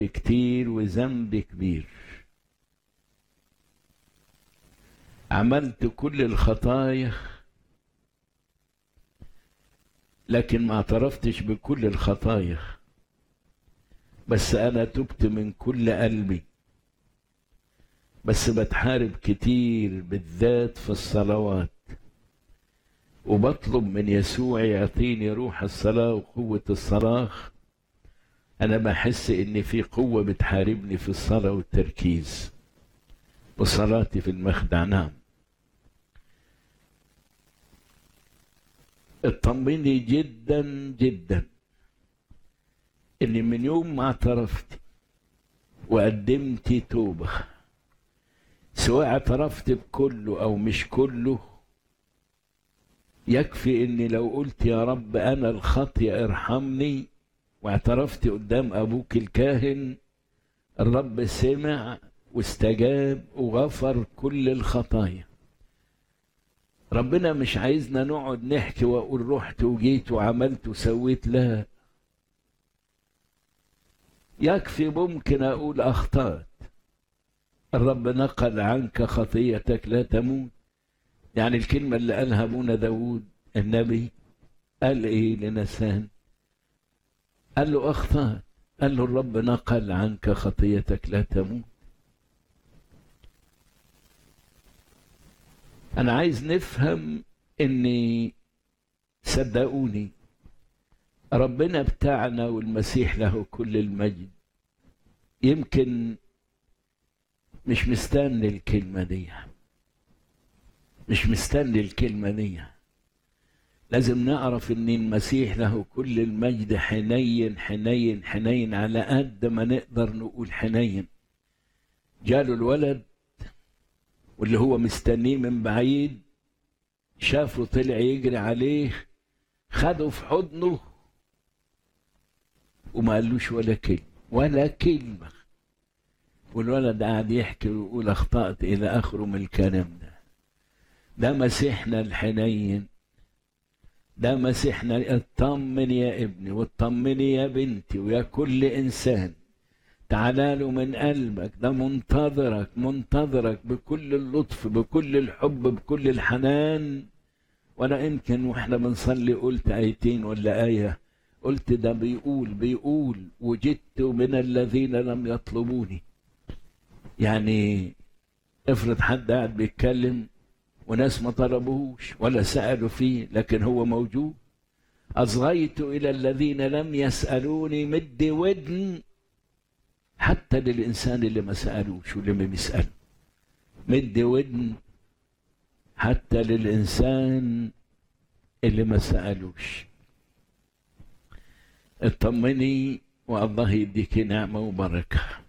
كتير وذنب كبير عملت كل الخطايا لكن ما اعترفتش بكل الخطايا بس انا تبت من كل قلبي بس بتحارب كتير بالذات في الصلوات وبطلب من يسوع يعطيني روح الصلاة وقوة الصلاة أنا بحس إن في قوة بتحاربني في الصلاة والتركيز وصلاتي في المخدع نعم اطمني جدا جدا إن من يوم ما اعترفت وقدمت توبة سواء اعترفت بكله أو مش كله يكفي اني لو قلت يا رب انا الخطية ارحمني واعترفت قدام ابوك الكاهن الرب سمع واستجاب وغفر كل الخطايا ربنا مش عايزنا نقعد نحكي واقول رحت وجيت وعملت وسويت لا يكفي ممكن اقول اخطات الرب نقل عنك خطيتك لا تموت يعني الكلمة اللي قالها أبونا داود النبي قال إيه لنسان قال له أخطأت قال له الرب نقل عنك خطيتك لا تموت أنا عايز نفهم إني صدقوني ربنا بتاعنا والمسيح له كل المجد يمكن مش مستني الكلمة دي مش مستني الكلمة دي لازم نعرف ان المسيح له كل المجد حنين حنين حنين على قد ما نقدر نقول حنين جاله الولد واللي هو مستنيه من بعيد شافه طلع يجري عليه خده في حضنه وما قالوش ولا كلمة ولا كلمة والولد قاعد يحكي ويقول اخطأت إلى آخره من الكلام ده ده مسيحنا الحنين ده مسيحنا اطمن يا ابني واطمني يا بنتي ويا كل انسان تعالى له من قلبك ده منتظرك منتظرك بكل اللطف بكل الحب بكل الحنان وانا يمكن واحنا بنصلي قلت ايتين ولا ايه قلت ده بيقول بيقول وجدت من الذين لم يطلبوني يعني افرض حد قاعد بيتكلم وناس ما طلبوهوش ولا سألوا فيه لكن هو موجود أصغيت إلى الذين لم يسألوني مد ودن حتى للإنسان اللي ما سألوش واللي ما بيسأل مد ودن حتى للإنسان اللي ما سألوش اطمني والله يديك نعمة وبركة